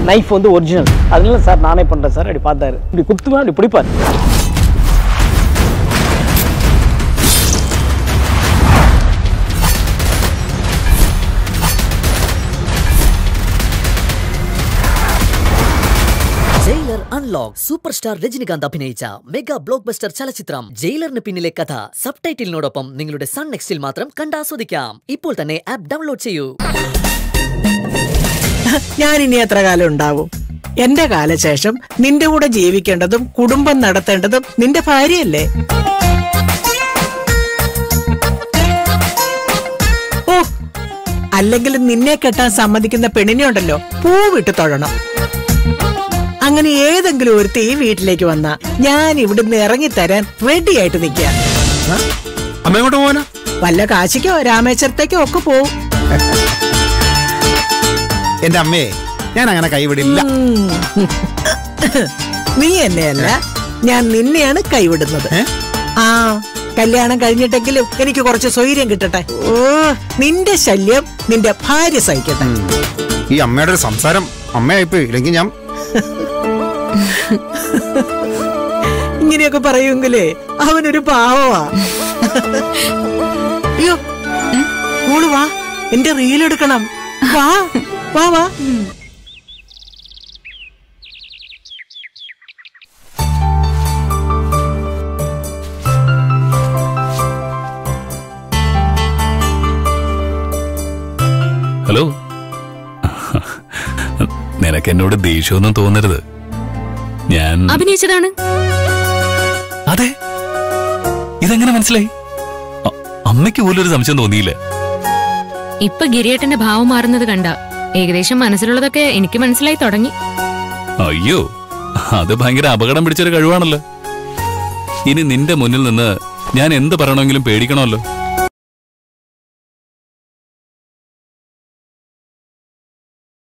Knife வந்து original அதனால sir நானே பண்றேன் சார் அப்படி பார்த்தாரு இப்படி குத்துவேன் அப்படி பிடிப்பார் Jailer unlock super star Rajinikanth അഭിനയിച്ച മെഗാ ബ്ലോക്ക് ബസ്റ്റർ ചലച്ചിത്രം ജയിലറിന് പിന്നിലെ കഥ സബ് ടൈറ്റിലിനോടൊപ്പം നിങ്ങളുടെ സൺ നെക്സ്റ്റിൽ മാത്രം കണ്ടാസ്വദിക്കാം ഇപ്പോൾ തന്നെ ആപ്പ് ഡൗൺലോഡ് ചെയ്യൂ ഞാൻ ഇനി എത്ര കാലം ഉണ്ടാവും എന്റെ കാലശേഷം നിന്റെ കൂടെ ജീവിക്കേണ്ടതും കുടുംബം നടത്തേണ്ടതും നിന്റെ ഭാര്യയല്ലേ ഓ അല്ലെങ്കിൽ നിന്നെ കെട്ടാൻ സമ്മതിക്കുന്ന പെണ്ണിനെ ഉണ്ടല്ലോ പൂവിട്ട് തൊഴണം അങ്ങനെ ഏതെങ്കിലും ഒരുത്തി ഈ വീട്ടിലേക്ക് വന്നാ ഞാൻ ഇവിടുന്ന് ഇറങ്ങിത്തരാൻ റെഡി ആയിട്ട് നിൽക്കാം അമ്മ എങ്ങോട്ട് പോവാനാ വല്ല കാശിക്കോ രാമേശ്വരത്തേക്കോ ഒക്കെ പോവും എന്റെ അമ്മയെ ഞാൻ അങ്ങനെ കൈവിടില്ല നീ എന്നെയല്ല ഞാൻ നിന്നെയാണ് കൈവിടുന്നത് ഏ? ആ കല്യാണം കഴിഞ്ഞിട്ടെങ്കിലും എനിക്ക് കുറച്ച് സ്വൈര്യം കിട്ടട്ടെ ഓ നിന്റെ ശല്യം നിന്റെ ഭാര്യ സഹിക്കട്ടെ ഈ അമ്മയുടെ ഒരു സംസാരം അമ്മയായിപ്പോയി ഇല്ലെങ്കിൽ ഞാൻ ഇങ്ങനെയൊക്കെ പറയുമെങ്കിലേ അവനൊരു പാവമാ അയ്യോ മോള് വാ എന്റെ റീലെടുക്കണം വാ വാ വാ ഹലോ നിനക്ക് എന്നോട് ദേഷ്യമൊന്നും തോന്നരുത് ഞാൻ അഭിനയിച്ചതാണ് അതെ ഇതെങ്ങനെ മനസ്സിലായി അ- അമ്മയ്ക്ക് പോലും ഒരു സംശയം തോന്നിയില്ല ഇപ്പൊ ഗിരിയേട്ടന്റെ ഭാവം മാറുന്നത് കണ്ട ഏകദേശം മനസ്സിലുള്ളതൊക്കെ എനിക്ക് മനസ്സിലായി തുടങ്ങി അയ്യോ അത് ഭയങ്കര അപകടം പിടിച്ചൊരു കഴിവാണല്ലോ ഇനി നിന്റെ മുന്നിൽ നിന്ന് ഞാൻ എന്ത് പറയണമെങ്കിലും പേടിക്കണമല്ലോ